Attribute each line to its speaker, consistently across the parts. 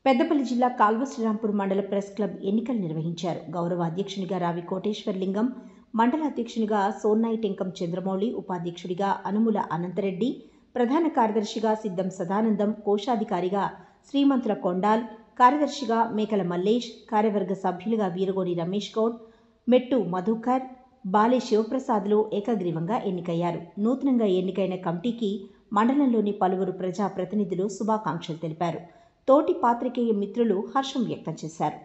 Speaker 1: పెద్దపల్లి జిల్లా కాల్వ శ్రీరాంపూర్ మండల press club ఎన్నికలు నిర్వహించారు గౌరవ అధ్యక్షునిగా రావి కోటేశ్వర్లింగం మండల అధ్యక్షునిగా సోన్నాయి టెంకం చంద్రమౌళి ఉపాధ్యక్షుడిగా అనుముల అనంతరెడ్డి ప్రధాన కార్యదర్శిగా సిద్ధం సదానందం కోశాధికారిగా శ్రీమంతుల కొండాల్ కార్యదర్శిగా మేకల మల్లేష్ కార్యవర్గ సభ్యులుగా వీరగోని రమేష్ గౌడ్ మెట్టు మధుకర్ బాలే శివప్రసాద్లు ఏకగ్రీవంగా ఎన్నికయ్యారు నూతనంగా ఎన్నికైన కమిటీకి మండలంలోని పలువురు ప్రజా ప్రతినిధులు శుభాకాంక్షలు తెలిపారు తోటి పాత్రికేయ మిత్రులు హర్షం వ్యక్తం చేశారు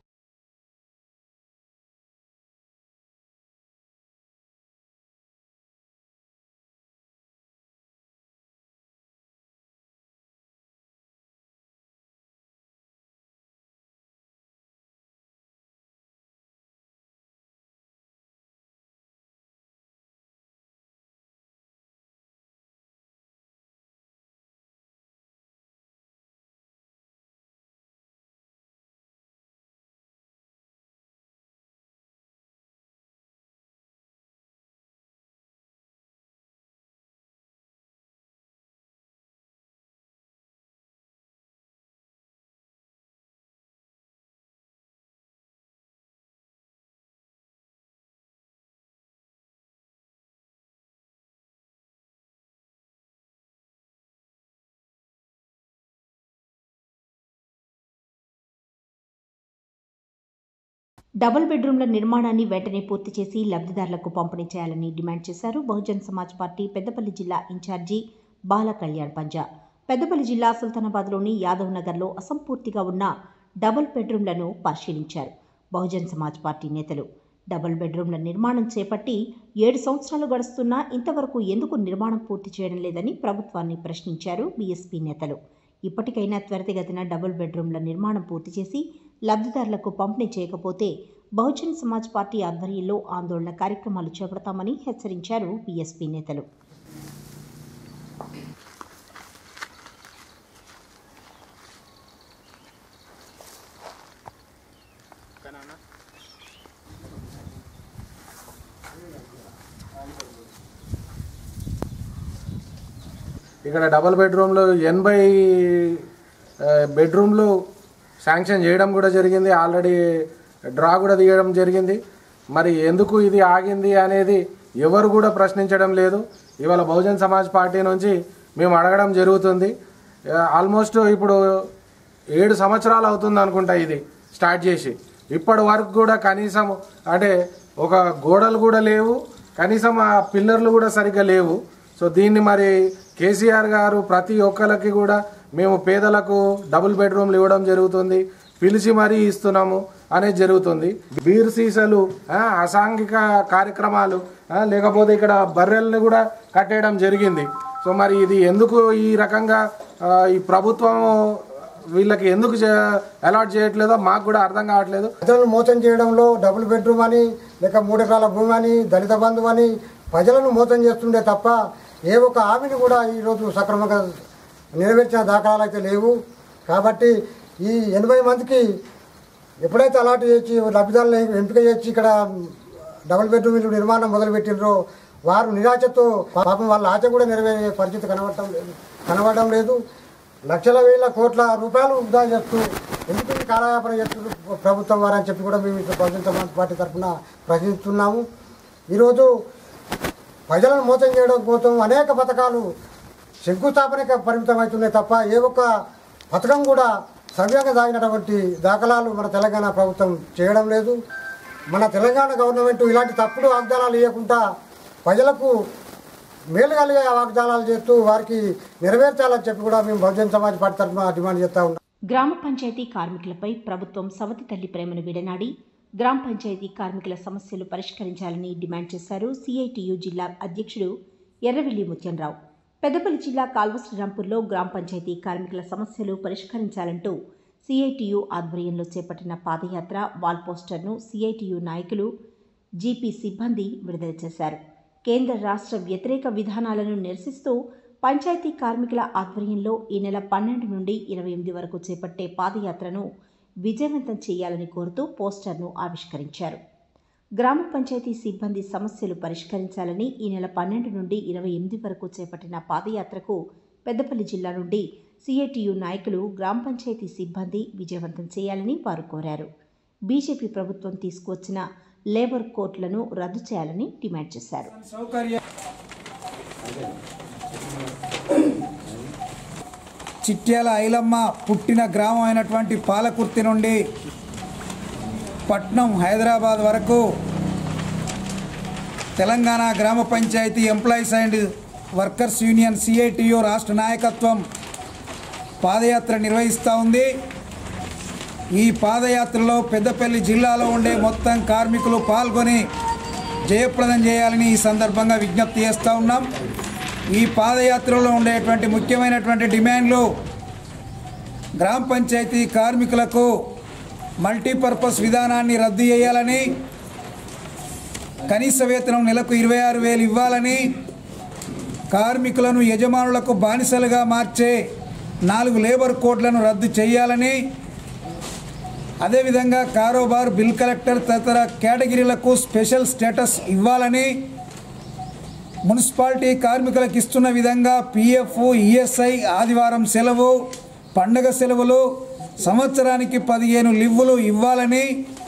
Speaker 1: డబుల్ బెడ్రూమ్ల నిర్మాణాన్ని వెంటనే పూర్తి చేసి లబ్ధిదారులకు పంపిణీ చేయాలని డిమాండ్ చేశారు బహుజన్ సమాజ్ పార్టీ పెద్దపల్లి జిల్లా ఇన్ఛార్జి బాల కళ్యాణ్ పంజా పెద్దపల్లి జిల్లా సుల్తానాబాద్లోని యాదవ్ నగర్లో అసంపూర్తిగా ఉన్న డబుల్ బెడ్రూమ్లను పరిశీలించారు బహుజన్ సమాజ్ పార్టీ నేతలు డబుల్ బెడ్రూమ్ల నిర్మాణం చేపట్టి ఏడు సంవత్సరాలు గడుస్తున్నా ఇంతవరకు ఎందుకు నిర్మాణం పూర్తి చేయడం లేదని ప్రభుత్వాన్ని ప్రశ్నించారు బీఎస్పీ నేతలు ఇప్పటికైనా త్వరితగతిన డబుల్ బెడ్రూమ్ల నిర్మాణం పూర్తి చేసి లబ్ధిదారులకు పంపిణీ చేయకపోతే బహుజన్ సమాజ్ పార్టీ ఆధ్వర్యంలో ఆందోళన కార్యక్రమాలు చేపడతామని హెచ్చరించారు బీఎస్పీ నేతలు
Speaker 2: ఇక్కడ డబల్ బెడ్రూమ్లు ఎనభై ఆ, బెడ్రూమ్లు శాంక్షన్ చేయడం కూడా జరిగింది ఆల్రెడీ డ్రా కూడా తీయడం జరిగింది మరి ఎందుకు ఇది ఆగింది అనేది ఎవరు కూడా ప్రశ్నించడం లేదు ఇవాళ బహుజన్ సమాజ్ పార్టీ నుంచి మేము అడగడం జరుగుతుంది ఆ, ఆల్మోస్ట్ ఇప్పుడు ఏడు సంవత్సరాలు అవుతుంది అనుకుంటా ఇది స్టార్ట్ చేసి ఇప్పటి వరకు కూడా కనీసం అంటే ఒక గోడలు కూడా లేవు కనీసం ఆ పిల్లర్లు కూడా సరిగ్గా లేవు సో దీన్ని మరి కేసీఆర్ గారు ప్రతి ఒక్కరికి కూడా మేము పేదలకు డబుల్ బెడ్రూమ్లు ఇవ్వడం జరుగుతుంది పిలిచి మరీ ఇస్తున్నాము అనేది జరుగుతుంది బీర్ సీసాలు ఆ, అసాంఘిక కార్యక్రమాలు ఆ, లేకపోతే ఇక్కడ బర్రెల్ని కూడా కట్టేయడం జరిగింది సో మరి ఇది ఎందుకు ఈ రకంగా ఆ, ఈ ప్రభుత్వం వీళ్ళకి ఎందుకు అలాట్ చేయట్లేదో మాకు కూడా అర్థం కావట్లేదు
Speaker 3: ప్రజలను మోసం చేయడంలో డబుల్ బెడ్రూమ్ అని లేక మూడు ఎకరాల భూమి అని దళిత బంధు అని ప్రజలను మోసం చేస్తుండే తప్ప ఏ ఒక్క హామీని కూడా ఈరోజు సక్రమంగా నెరవేర్చిన దాఖలాలు అయితే లేవు కాబట్టి ఈ ఎనభై మందికి ఎప్పుడైతే అలాట్ చేసి లబ్ధిదారులను ఎంపిక చేసి ఇక్కడ డబుల్ బెడ్రూమ్ ఇల్లు నిర్మాణం మొదలుపెట్టినరో వారు నిరాశతో పాపం వాళ్ళ ఆశ కూడా నెరవేరే పరిస్థితి కనబడటం లేదు కనబడడం లేదు లక్షల వేల కోట్ల రూపాయలు వృధా చేస్తూ ఎందుకు ఈ కాలయాపన చేస్తున్నారు ప్రభుత్వం వారని చెప్పి కూడా మేము ఇక్కడ బహుజన సమాజ్ పార్టీ తరఫున ప్రశ్నిస్తున్నాము ఈరోజు ప్రజలను మోసం చేయడం కోసం అనేక పథకాలు శంకుస్థాపనకే పరిమితం అవుతున్నాయి తప్ప ఏ ఒక్క పథకం కూడా సవ్యంగా సాగినటువంటి దాఖలాలు మన తెలంగాణ ప్రభుత్వం చేయడం లేదు మన తెలంగాణ గవర్నమెంట్ ఇలాంటి తప్పుడు వాగ్దానాలు ఇవ్వకుండా ప్రజలకు మేలు కలిగే వాగ్దానాలు చేస్తూ వారికి నెరవేర్చాలని చెప్పి కూడా మేము బహుజన సమాజ్ పార్టీ తరఫున డిమాండ్ చేస్తూ ఉన్నాం
Speaker 1: గ్రామ పంచాయతీ కార్మికులపై ప్రభుత్వం సవతి తల్లి ప్రేమను విడనాడి గ్రామ పంచాయతీ కార్మికుల సమస్యలు పరిష్కరించాలని డిమాండ్ చేశారు సిఐటియు జిల్లా అధ్యక్షుడు ఎర్రవెల్లి ముత్యంరావు పెద్దపల్లి జిల్లా కాల్వ శ్రీరాంపూర్లో గ్రామ పంచాయతీ కార్మికుల సమస్యలు పరిష్కరించాలంటూ సిఐటియు ఆధ్వర్యంలో చేపట్టిన పాదయాత్ర వాల్ పోస్టర్ను సిఐటియు నాయకులు జీపీ సిబ్బంది విడుదల చేశారు కేంద్ర రాష్ట్ర వ్యతిరేక విధానాలను నిరసిస్తూ పంచాయతీ కార్మికుల ఆధ్వర్యంలో ఈ నెల పన్నెండు నుండి ఇరవై ఎనిమిది వరకు చేపట్టే పాదయాత్రను విజయవంతం చేయాలని కోరుతూ పోస్టర్ను ఆవిష్కరించారు గ్రామ పంచాయతీ సిబ్బంది సమస్యలు పరిష్కరించాలని ఈ నెల పన్నెండు నుండి ఇరవై ఎనిమిది వరకు చేపట్టిన పాదయాత్రకు పెద్దపల్లి జిల్లా నుండి సిఐటియు నాయకులు గ్రామ పంచాయతీ సిబ్బంది విజయవంతం చేయాలని వారు కోరారు బీజేపీ ప్రభుత్వం తీసుకువచ్చిన లేబర్ కోర్టులను రద్దు చేయాలని డిమాండ్ చేశారు
Speaker 4: సౌకర్య చిట్యాల ఐలమ్మ పుట్టిన గ్రామం అయినటువంటి పాలకుర్తి నుండి పట్నం హైదరాబాద్ వరకు తెలంగాణ గ్రామ panchayat employees and workers union CITU రాష్ట్ర నాయకత్వం పాదయాత్ర నిర్వహిస్తూ ఉంది ఈ పాదయాత్రలో పెద్దపల్లి జిల్లాలో ఉండే మొత్తం కార్మికులు పాల్గొని జయప్రదం చేయాలని ఈ సందర్భంగా విజ్ఞప్తి చేస్తూ ఉన్నాం ఈ పాదయాత్రలో ఉండేటువంటి ముఖ్యమైనటువంటి డిమాండ్లు గ్రామ పంచాయతీ కార్మికులకు మల్టీపర్పస్ విధానాన్ని రద్దు చేయాలని కనీస వేతనం నెలకు ఇరవై ఆరు వేలు ఇవ్వాలని కార్మికులను యజమానులకు బానిసలుగా మార్చే నాలుగు లేబర్ కోడ్లను రద్దు చేయాలని అదేవిధంగా కారోబార్ బిల్ కలెక్టర్ తదితర కేటగిరీలకు స్పెషల్ స్టేటస్ ఇవ్వాలని మున్సిపాలిటీ కార్మికులకు ఇస్తున్న విధంగా పిఎఫ్ ఈఎస్ఐ ఆదివారం సెలవు పండగ సెలవులు సంవత్సరానికి పదిహేను లివ్వులు ఇవ్వాలని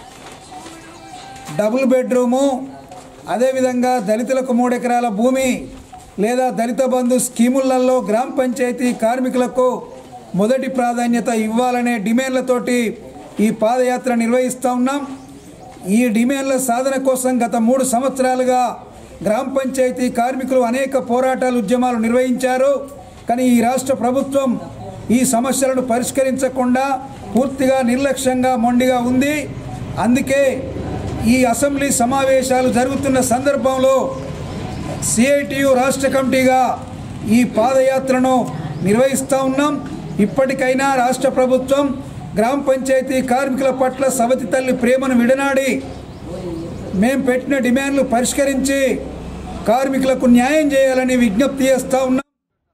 Speaker 4: డబుల్ బెడ్రూము అదేవిధంగా దళితులకు మూడు ఎకరాల భూమి లేదా దళిత బంధు స్కీములలో గ్రామ పంచాయతీ కార్మికులకు మొదటి ప్రాధాన్యత ఇవ్వాలనే డిమాండ్లతోటి ఈ పాదయాత్ర నిర్వహిస్తూ ఉన్నాం ఈ డిమాండ్ల సాధన కోసం గత మూడు సంవత్సరాలుగా గ్రామ పంచాయతీ కార్మికులు అనేక పోరాటాలు ఉద్యమాలు నిర్వహించారు కానీ ఈ రాష్ట్ర ప్రభుత్వం ఈ సమస్యలను పరిష్కరించకుండా పూర్తిగా నిర్లక్ష్యంగా మొండిగా ఉంది అందుకే ఈ అసెంబ్లీ సమావేశాలు జరుగుతున్న సందర్భంలో సిఐటియు రాష్ట్ర కమిటీగా ఈ పాదయాత్రను నిర్వహిస్తూ ఉన్నాం ఇప్పటికైనా రాష్ట్ర ప్రభుత్వం గ్రామ పంచాయతీ కార్మికుల పట్ల సవతి తల్లి ప్రేమను విడనాడి మేం పెట్టిన డిమాండ్లు పరిష్కరించి కార్మికులకు న్యాయం చేయాలని విజ్ఞప్తి చేస్తూ ఉన్నాం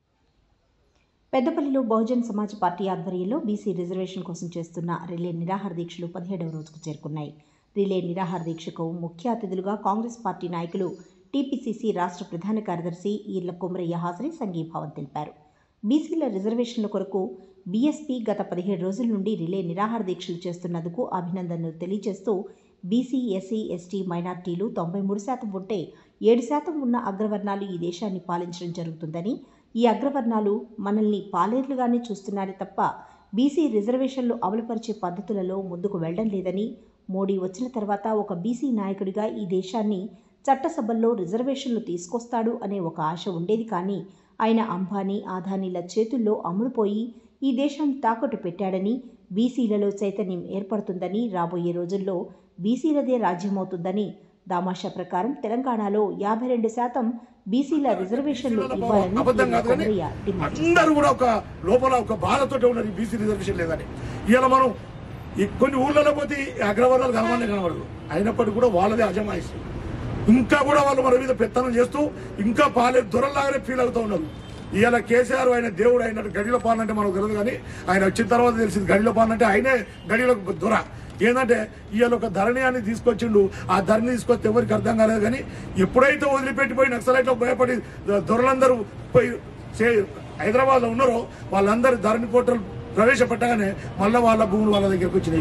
Speaker 1: పెద్దపల్లిలో బహుజన్ సమాజ్ పార్టీ ఆధ్వర్యంలో బీసీ రిజర్వేషన్ కోసం చేస్తున్న రిలే నిరాహార దీక్షలు పదిహేడవ రోజుకు చేరుకున్నాయి రిలే నిరాహార దీక్షకు ముఖ్య అతిథులుగా కాంగ్రెస్ పార్టీ నాయకులు టీపీసీసీ రాష్ట్ర ప్రధాన కార్యదర్శి ఈర్ల కొమరయ్య హాజరై సంఘీభావం తెలిపారు బీసీల రిజర్వేషన్ల కొరకు బీఎస్పీ గత పదిహేడు రోజుల నుండి రిలే నిరాహార దీక్షలు చేస్తున్నందుకు అభినందనలు తెలియజేస్తూ బీసీ ఎస్సీ ఎస్టీ మైనార్టీలు తొంభై మూడు శాతం ఉంటే ఏడు శాతం ఉన్న అగ్రవర్ణాలు ఈ దేశాన్ని పాలించడం జరుగుతుందని ఈ అగ్రవర్ణాలు మనల్ని పాలేర్లుగానే చూస్తున్నారే తప్ప బీసీ రిజర్వేషన్లు అమలుపరిచే పద్ధతులలో ముందుకు వెళ్లడం లేదని మోడీ వచ్చిన తర్వాత ఒక బీసీ నాయకుడిగా ఈ దేశాన్ని చట్టసభల్లో రిజర్వేషన్లు తీసుకొస్తాడు అనే ఒక ఆశ ఉండేది కానీ ఆయన అంబానీ ఆదానీల చేతుల్లో అమ్ముడుపోయి ఈ దేశాన్ని తాకట్టు పెట్టాడని బీసీలలో చైతన్యం ఏర్పడుతుందని రాబోయే రోజుల్లో బీసీలదే రాజ్యమవుతుందని దామాషా ప్రకారం తెలంగాణలో యాభై రెండు శాతం బీసీల రిజర్వేషన్లు ఇవ్వాలని
Speaker 5: అబద్ధం కాదు కానీ
Speaker 1: కొమరయ్య డిమాండ్ చేశారు.
Speaker 5: అందరూ కూడా ఒక లోపల ఒక బాధతో ఉన్నారు ఈ బీసీ రిజర్వేషన్ లేదని ఇలా మనం ఈ కొన్ని ఊళ్ళలో పోతే ఈ అగ్రవర్ణాలు కనబడి కనబడదు అయినప్పటికీ కూడా వాళ్ళదే అజమాయిస్తుంది ఇంకా కూడా వాళ్ళు మన మీద పెత్తనం చేస్తూ ఇంకా పాలే దొరలాగానే ఫీల్ అవుతూ ఉన్నారు ఇవాళ కేసీఆర్ ఆయన దేవుడు అయినట్టు గడిలో పాలన అంటే మనకు తెలియదు కానీ ఆయన వచ్చిన తర్వాత తెలిసింది గడిలో పాలన అంటే ఆయనే గడిలో దొర ఏంటంటే ఇవాళ ఒక ధరణి అని తీసుకొచ్చిండు ఆ ధరణి తీసుకొస్తే ఎవరికి అర్థం కాలేదు కానీ ఎప్పుడైతే వదిలిపెట్టిపోయి నక్సలైట్లో భయపడి దొరలందరూ పోయి చే- హైదరాబాద్ లో ఉన్నారో వాళ్ళందరూ ధరణి పోర్టల్ ప్రవేశపెట్టగానే మళ్ళీ వాళ్ళ భూములు వాళ్ళ దగ్గరకు వచ్చినాయి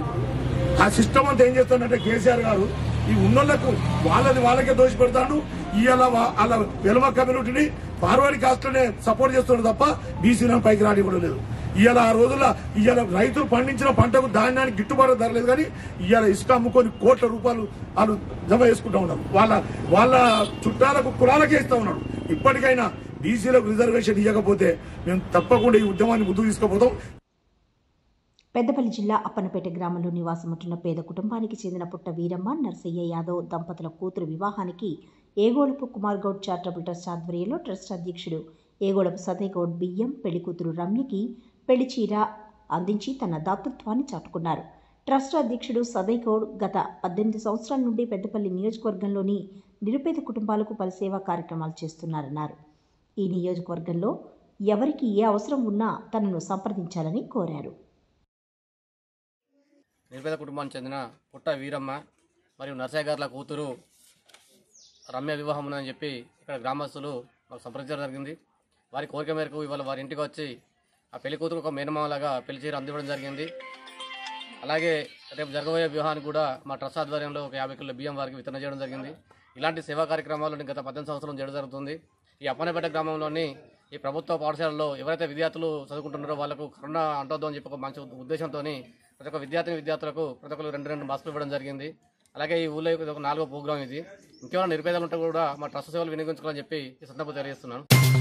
Speaker 5: ఆ సిస్టమ్ అంతా ఏం చేస్తాడంటే కేసీఆర్ గారు ఈ ఉన్నోళ్లకు వాళ్ళది వాళ్ళకే దోషి పెడతాడు ఇవాళ వాళ్ళ వెలుమ కమ్యూనిటీని ఫార్వర్డ్ కాస్ట్లోనే సపోర్ట్ చేస్తున్నాడు తప్ప బీసీలను పైకి రాని కూడా లేదు ఇవాళ ఆ రోజుల్లో ఇవాళ రైతులు పండించిన పంటకు ధాన్యానికి గిట్టుబాటు ధర లేదు కానీ ఇవాళ ఇసుక అమ్ముకొని కోట్ల రూపాయలు వాళ్ళు జమ చేసుకుంటా ఉన్నారు వాళ్ళ వాళ్ళ చుట్టాలకు కులాలకే ఇస్తా ఉన్నాడు ఇప్పటికైనా బీసీలకు రిజర్వేషన్ ఇవ్వకపోతే మేము తప్పకుండా ఈ ఉద్యమాన్ని ముందుకు తీసుకుపోతాం
Speaker 1: పెద్దపల్లి జిల్లా అప్పనపేట గ్రామంలో నివాసముంటున్న పేద కుటుంబానికి చెందిన పుట్ట వీరమ్మ నర్సయ్య యాదవ్ దంపతుల కూతురు వివాహానికి ఏగోళపు కుమార్ గౌడ్ చారిటబుల్ ట్రస్ట్ ఆధ్వర్యంలో ట్రస్ట్ అధ్యక్షుడు ఏగోళపు సదయ్ గౌడ్ బియ్యం పెళ్లి కూతురు రమ్యకి పెళ్లి చీర అందించి తన దాతృత్వాన్ని చాటుకున్నారు ట్రస్ట్ అధ్యక్షుడు సదయ్ గౌడ్ గత పద్దెనిమిది సంవత్సరాల నుండి పెద్దపల్లి నియోజకవర్గంలోని నిరుపేద కుటుంబాలకు పలు సేవా కార్యక్రమాలు చేస్తున్నారన్నారు ఈ నియోజకవర్గంలో ఎవరికి ఏ అవసరం ఉన్నా తనను సంప్రదించాలని కోరారు
Speaker 6: నిరుపేద కుటుంబానికి చెందిన పుట్ట వీరమ్మ మరియు నర్సయ్య గారుల కూతురు రమ్య వివాహం ఉందని చెప్పి ఇక్కడ గ్రామస్తులు మాకు సంప్రదించడం జరిగింది వారి కోరిక మేరకు ఇవాళ వారి ఇంటికి వచ్చి ఆ పెళ్లి కూతురు ఒక మేనమామలాగా పెళ్లి చీర అందివ్వడం జరిగింది అలాగే రేపు జరగబోయే వివాహానికి కూడా మా ట్రస్ట్ ఆధ్వర్యంలో ఒక యాభై కిలో బియ్యం వారికి వితరణ చేయడం జరిగింది ఇలాంటి సేవా కార్యక్రమాలను గత పద్దెనిమిది సంవత్సరం చేయడం జరుగుతుంది ఈ అప్పనపేట గ్రామంలోని ఈ ప్రభుత్వ పాఠశాలలో ఎవరైతే విద్యార్థులు చదువుకుంటున్నారో వాళ్ళకు కరోనా అంటొద్దు అని చెప్పి ఒక మంచి ఉద్దేశంతో ప్రతి ఒక్క విద్యార్థిని విద్యార్థులకు ప్రతి ఒక్కరు రెండు రెండు మాస్కులు ఇవ్వడం జరిగింది అలాగే ఈ ఊళ్ళో ఇది ఒక నాలుగో ప్రోగ్రామ్ ఇది ఇంకేమైనా నిరుపేదలు ఉంటే కూడా మా ట్రస్ట్ సేవలు వినియోగించుకోవాలని చెప్పి ఈ సందర్భంగా తెలియజేస్తున్నాను